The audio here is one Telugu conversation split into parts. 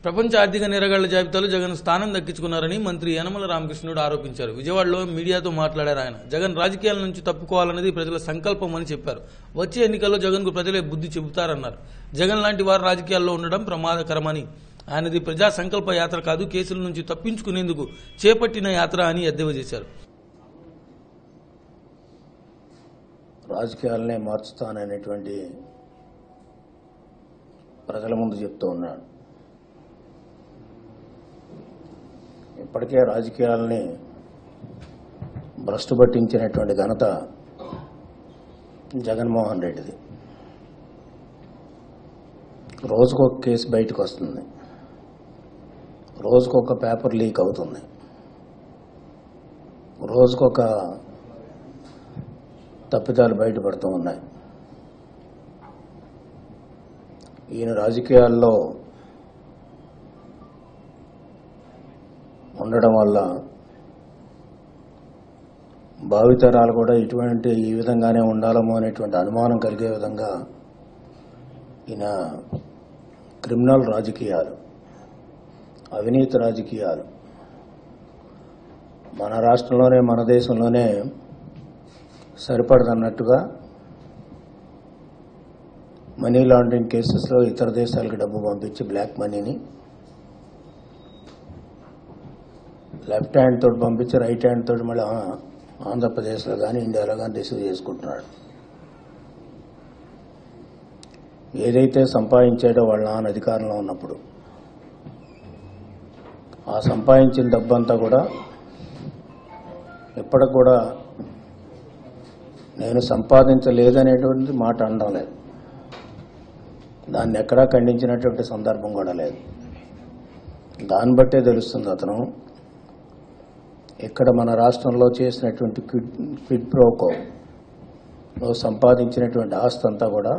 ప్రపంచ ఆర్థిక నేరగాళ్ల జాబితాలో జగన్ స్థానం దక్కించుకున్నారని మంత్రి యనమల రామకృష్ణుడు ఆరోపించారు విజయవాడలో మీడియాతో మాట్లాడారు ఆయన జగన్ రాజకీయాల నుంచి తప్పుకోవాలన్నది ప్రజల సంకల్పం అని చెప్పారు వచ్చే ఎన్నికల్లో జగన్ కు ప్రజలే బుద్ధి చెబుతారన్నారు జగన్ లాంటి వారు రాజకీయాల్లో ఉండడం ప్రమాదకరమని ఆయనది ప్రజా సంకల్ప యాత్ర కాదు కేసుల నుంచి తప్పించుకునేందుకు చేపట్టిన యాత్ర అని ఎద్దేవా చేశారు రాజకీయాలనే మార్చుతాననేటువంటి ప్రజల ముందు చెప్తూ ఉన్నాడు ఇప్పటికే రాజకీయాలని భ్రష్టు పట్టించినటువంటి ఘనత జగన్మోహన్ రెడ్డిది రోజుకొక కేసు బయటకు వస్తుంది రోజుకొక పేపర్ లీక్ అవుతుంది రోజుకొక తప్పిదాలు బయటపడుతూ ఉన్నాయి ఈయన రాజకీయాల్లో ఉండడం వల్ల భావితరాలు కూడా ఇటువంటి ఈ విధంగానే ఉండాలమో అనేటువంటి అనుమానం కలిగే విధంగా ఈయన క్రిమినల్ రాజకీయాలు అవినీతి రాజకీయాలు మన రాష్ట్రంలోనే మన దేశంలోనే సరిపడదన్నట్టుగా మనీ లాండరింగ్ కేసెస్లో ఇతర దేశాలకు డబ్బు పంపించి బ్లాక్ మనీని లెఫ్ట్ హ్యాండ్ తోటి పంపించి రైట్ హ్యాండ్ తోటి మళ్ళీ ఆ- ఆంధ్రప్రదేశ్లో కానీ ఇండియాలో కానీ రిసీవ్ చేసుకుంటున్నాడు ఏదైతే సంపాదించాడో వాళ్ళ నాన్న అధికారంలో ఉన్నప్పుడు ఆ సంపాదించిన డబ్బంతా కూడా ఇప్పటికి కూడా నేను సంపాదించలేదనేటువంటి మాట అనడం లేదు దాన్ని ఎక్కడా ఖండించినటువంటి సందర్భం కూడా లేదు దాన్ని బట్టే తెలుస్తుంది అతను ఇక్కడ మన రాష్ట్రంలో చేసినటువంటి క్విడ్ క్విడ్ ప్రోకో లో సంపాదించినటువంటి ఆస్తి అంతా కూడా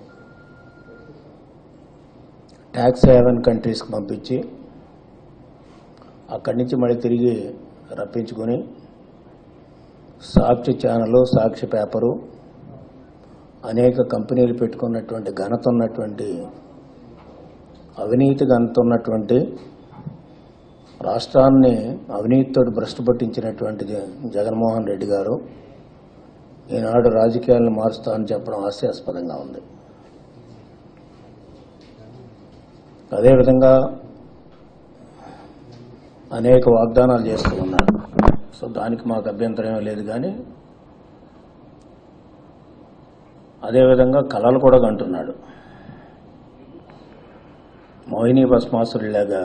ట్యాక్స్ హేవెన్ కంట్రీస్కి పంపించి అక్కడి నుంచి మళ్ళీ తిరిగి రప్పించుకొని సాక్షి ఛానల్ సాక్షి పేపరు అనేక కంపెనీలు పెట్టుకున్నటువంటి ఘనత ఉన్నటువంటి అవినీతి ఘనత ఉన్నటువంటి రాష్ట్రాన్ని అవినీతితో భ్రష్టు పట్టించినటువంటి జ- జగన్మోహన్ రెడ్డి గారు ఈనాడు రాజకీయాలను మారుస్తా అని చెప్పడం హాస్యాస్పదంగా ఉంది అదేవిధంగా అనేక వాగ్దానాలు చేస్తూ ఉన్నాడు సో దానికి మాకు అభ్యంతరం ఏమీ లేదు కానీ అదేవిధంగా కళలు కూడా కంటున్నాడు మోహిని భస్మాసురులాగా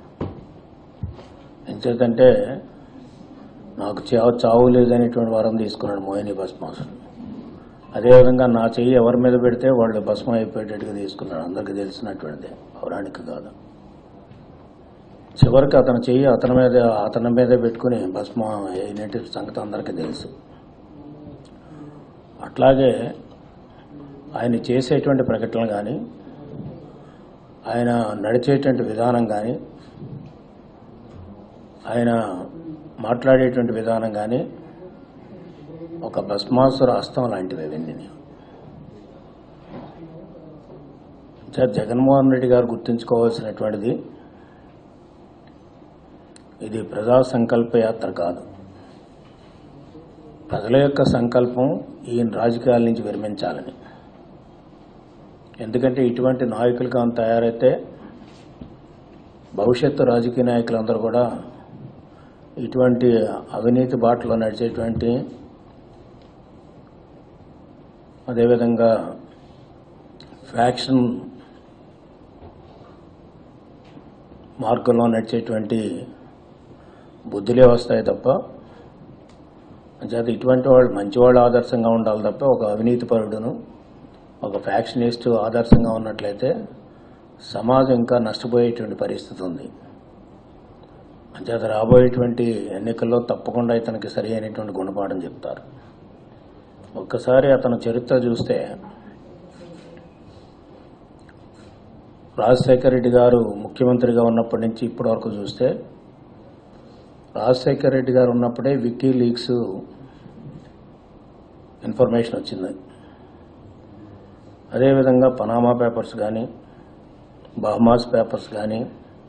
ఎంచేతంటే నాకు చావు చావు లేదనేటువంటి వరం తీసుకున్నాడు మోహిని భస్మాసురుడు అదేవిధంగా నా చెయ్యి ఎవరి మీద పెడితే వాళ్ళు భస్మం అయిపోయేటట్టుగా తీసుకున్నాడు అందరికీ తెలిసినటువంటిది పౌరాణిక కాదు చివరికి అతని చెయ్యి అతని మీద అతని మీదే పెట్టుకుని భస్మం అయినట్టు సంగతి అందరికీ తెలుసు అట్లాగే ఆయన చేసేటువంటి ప్రకటనలు కానీ ఆయన నడిచేటువంటి విధానం కానీ ఆయన మాట్లాడేటువంటి విధానం కానీ ఒక భస్మాసుర హస్తం లాంటివి అవన్నీ జ- జగన్మోహన్ రెడ్డి గారు గుర్తుంచుకోవాల్సినటువంటిది ఇది ప్రజా సంకల్ప యాత్ర కాదు ప్రజల యొక్క సంకల్పం ఈయన రాజకీయాల నుంచి విరమించాలని ఎందుకంటే ఇటువంటి నాయకులు కానీ తయారైతే భవిష్యత్తు రాజకీయ నాయకులందరూ కూడా ఇటువంటి అవినీతి బాటలో నడిచేటువంటి అదేవిధంగా ఫ్యాక్షన్ మార్గంలో నడిచేటువంటి బుద్ధులే వస్తాయి తప్ప అంచేత ఇటువంటి వాళ్ళు మంచివాళ్ళు ఆదర్శంగా ఉండాలి తప్ప ఒక అవినీతి పరుడును ఒక ఫ్యాక్షనిస్ట్ ఆదర్శంగా ఉన్నట్లయితే సమాజం ఇంకా నష్టపోయేటువంటి పరిస్థితి ఉంది అంచేత రాబోయేటువంటి ఎన్నికల్లో తప్పకుండా ఇతనికి సరి అయినటువంటి గుణపాఠం చెప్తారు ఒక్కసారి అతని చరిత్ర చూస్తే రాజశేఖర రెడ్డి గారు ముఖ్యమంత్రిగా ఉన్నప్పటి నుంచి ఇప్పటి వరకు చూస్తే రాజశేఖర రెడ్డి గారు ఉన్నప్పుడే వికీ లీక్స్ ఇన్ఫర్మేషన్ వచ్చింది అదేవిధంగా పనామా పేపర్స్ కానీ బహమాస్ పేపర్స్ కానీ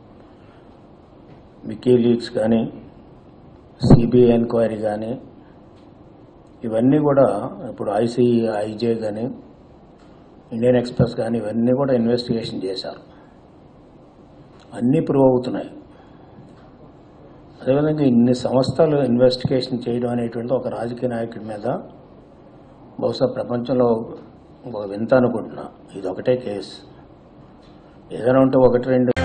వికీ లీక్స్ కానీ సిబిఐ ఎంక్వైరీ కానీ ఇవన్నీ కూడా ఇప్పుడు ఐసీ ఐజే కానీ ఇండియన్ ఎక్స్ప్రెస్ కానీ ఇవన్నీ కూడా ఇన్వెస్టిగేషన్ చేశారు అన్నీ ప్రూవ్ అవుతున్నాయి అదేవిధంగా ఇన్ని సంస్థలు ఇన్వెస్టిగేషన్ చేయడం అనేటువంటి ఒక రాజకీయ నాయకుడి మీద బహుశా ప్రపంచంలో ఒక వింత అనుకుంటున్నా ఇది ఒకటే కేసు ఏదైనా ఉంటే ఒకటి రెండు